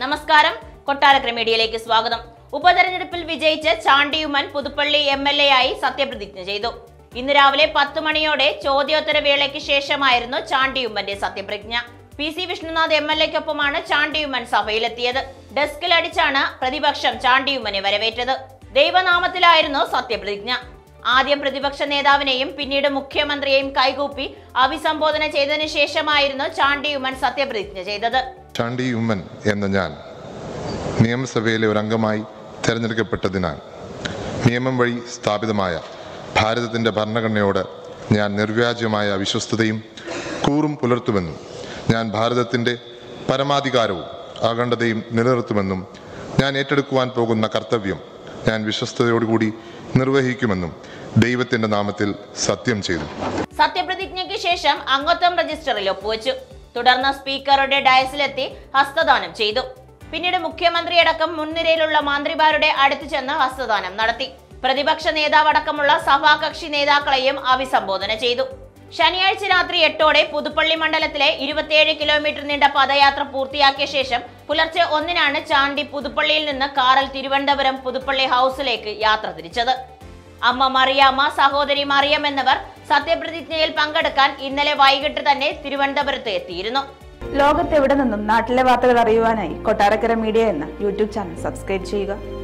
നമസ്കാരം കൊട്ടാരക്കര മീഡിയയിലേക്ക് സ്വാഗതം ഉപതെരഞ്ഞെടുപ്പിൽ വിജയിച്ച് Chandy Oommen Puthuppally M L A ആയി സത്യപ്രതിജ്ഞ ചെയ്തു ഇന്ന് രാവിലെ പത്ത് മണിയോടെ ചോദ്യോത്തര വേളയ്ക്ക് ശേഷമായിരുന്നു ചാണ്ടിയുമ്മന്റെ സത്യപ്രതിജ്ഞ P C Vishnunath M L എക്കൊപ്പമാണ് ചാണ്ടിയുമ്മൻ സഭയിലെത്തിയത് ഡെസ്കിൽ അടിച്ചാണ് പ്രതിപക്ഷം ചാണ്ടിയുമ്മനെ വരവേറ്റത് ദൈവനാമത്തിലായിരുന്നു സത്യപ്രതിജ്ഞ ആദ്യം പ്രതിപക്ഷ നേതാവിനെയും പിന്നീട് മുഖ്യമന്ത്രിയെയും കൈകൂപ്പി അഭിസംബോധന ചെയ്തതിനു ശേഷമായിരുന്നു ചാണ്ടിയുമ്മൻ സത്യപ്രതിജ്ഞ ചെയ്തത് ചാണ്ടി ഉമ്മൻ എന്ന ഞാൻ നിയമസഭയിലെ ഒരു അംഗമായി തിരഞ്ഞെടുക്കപ്പെട്ടതിനാൽ നിയമം വഴി സ്ഥാപിതമായ ഭാരതത്തിൻ്റെ ഭരണഘടനയോട് ഞാൻ നിർവ്യാജമായ വിശ്വസ്തതയും കൂറും പുലർത്തുമെന്നും ഞാൻ ഭാരതത്തിൻ്റെ പരമാധികാരവും അഖണ്ഡതയും നിലനിർത്തുമെന്നും ഞാൻ ഏറ്റെടുക്കുവാൻ പോകുന്ന കർത്തവ്യം ഞാൻ വിശ്വസ്തയോടുകൂടി നിർവഹിക്കുമെന്നും ദൈവത്തിൻ്റെ നാമത്തിൽ സത്യം ചെയ്തു സത്യപ്രതിജ്ഞയ്ക്ക് ശേഷം അംഗത്വം രജിസ്റ്ററിൽ ഒപ്പുവെച്ചു തുടർന്ന് സ്പീക്കറുടെ ഡയസിലെത്തി ഹസ്തദാനം ചെയ്തു പിന്നീട് മുഖ്യമന്ത്രിയടക്കം മുൻനിരയിലുള്ള മന്ത്രിമാരുടെ അടുത്ത് ചെന്ന് ഹസ്തദാനം നടത്തി പ്രതിപക്ഷ നേതാവടക്കമുള്ള സഭാകക്ഷി നേതാക്കളെയും അഭിസംബോധന ചെയ്തു ശനിയാഴ്ച രാത്രി എട്ടോടെ പുതുപ്പള്ളി മണ്ഡലത്തിലെ ഇരുപത്തിയേഴ് കിലോമീറ്റർ നീണ്ട പദയാത്ര പൂർത്തിയാക്കിയ ശേഷം പുലർച്ചെ ഒന്നിനാണ് ചാണ്ടി പുതുപ്പള്ളിയിൽ നിന്ന് കാറിൽ തിരുവനന്തപുരം പുതുപ്പള്ളി ഹൗസിലേക്ക് യാത്ര തിരിച്ചത് അമ്മ മറിയാമ്മ സഹോദരി മറിയം എന്നിവർ സത്യപ്രതിജ്ഞയിൽ പങ്കെടുക്കാൻ ഇന്നലെ വൈകിട്ട് തന്നെ തിരുവനന്തപുരത്ത് എത്തിയിരുന്നു ലോകത്തെവിടെ നിന്നും നാട്ടിലെ വാർത്തകൾ അറിയുവാനായി കൊട്ടാരക്കര മീഡിയ എന്ന യൂട്യൂബ് ചാനൽ സബ്സ്ക്രൈബ് ചെയ്യുക